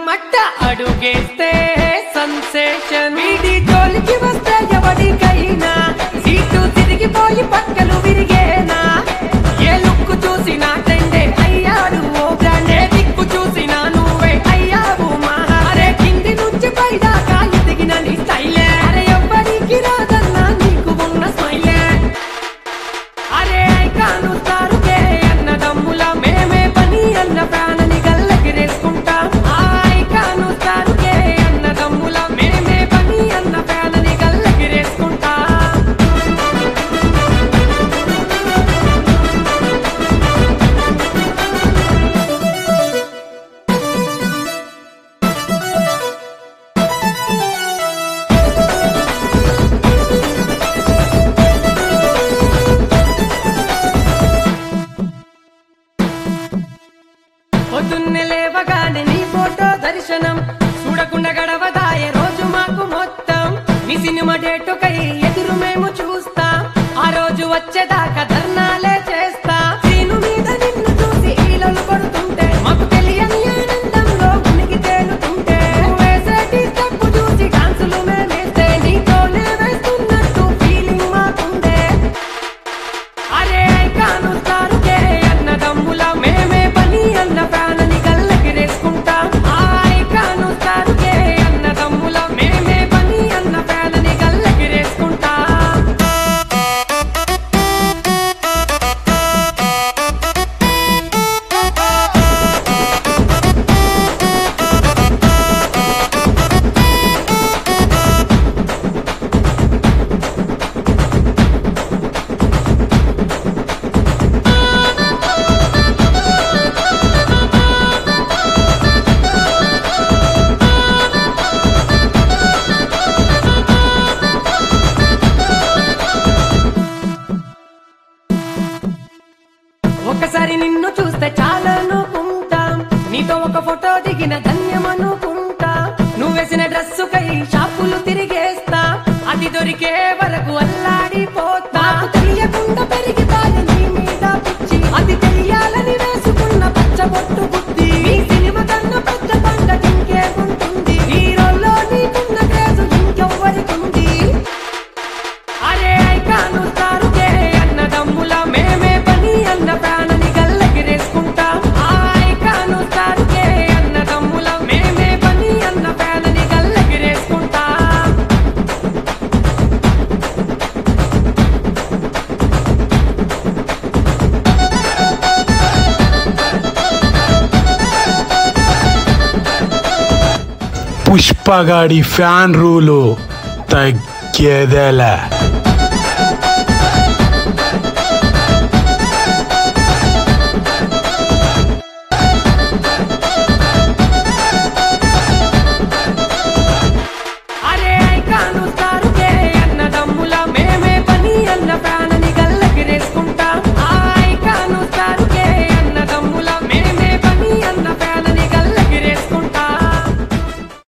మట్ట అడుగేస్తే సన్సేషన్ వీడి జోలికి వస్తే ఎవరికైనా సీటు తిరిగిపోయి పక్కలు విరిగేనా ఏ లుక్కు చూసినా ట్రెండే అయ్యాడు ఓ బ్రాండే దిక్కు చూసినా నువ్వే అయ్యావు మహా అరే కింది నుంచి పైదాకా ఎదిగిన నీ స్టైలే అరే ఎవ్వరికి రాదన్నా నీకు ఉన్న స్మైలే అరే ఐకాను తారుకే అన్న దమ్ముల మేమే పని అన్న ప్రాణని గల్లకిరేసుకుంటాం ఆ ఐకాను తారుకే అన్న దమ్ముల మేమే పని అన్న ప్రాణని గల్లకిరేసుకుంటాం పొద్దున్నే లేవగానే నీ ఫోటో దర్శనం చూడకుండా గడవదాయే రోజు మాకు మొత్తం నీ సినిమా డేటుకై ఎదురు మేము చూస్తాం ఆ రోజు వచ్చేదాకా ధర్నాలే చేస్తా సీను మీద నిన్ను చూసి ఈలలు పడుతుంటే మాకు తెలియని ఆనందంలో మునిగి తేలుతుంటే నువ్వు వేసేటి స్టెప్ చూసి డాన్సులు మేమేస్తే నీతోనే వేస్తున్నట్టు ఫీలింగ్ మాకుండే అరే ఐకాను తారుకే అన్న దమ్ముల మేమే పని అన్న ప్రాణని గల్లకిరేసుకుంటాం ఆ ఐకాను తారుకే అన్న దమ్ముల మేమే పని అన్న ప్రాణని గల్లకిరేసుకుంటాం ఒకసారి నిన్ను చూస్తే చాలా అనుకుంటాం నీతో ఒక ఫోటో దిగిన ధన్యమనుకుంటా నువ్వేసిన డ్రెస్సు కై షాపులు తిరిగేస్తా అది దొరికే వరకు అల్లాడిపోతా నాకు తెలియకుండా పెరిగితాయి నీ మీద పిచ్చి అది తెలియాలని వేసుకున్న పచ్చబొట్టు బుద్ధి ఈ సినిమా కన్నా పెద్ద పంట ఇంకే ఉంటుంది హీరోల్లో నీకున్న క్రేజు ఇంకెవ్వరికుంది అరే ఐకాను తారుకే అన్న దమ్ముల మేమే పని అన్న ప్రాణని గల్లకిరేసుకుంటాం ఆ ఐకాను తారుకే అన్న దమ్ముల మేమే పని అన్న ప్రాణని గల్లకిరేసుకుంటాం పుష్పగాడి ఫ్యాన్ రూలు తగ్గేదేలే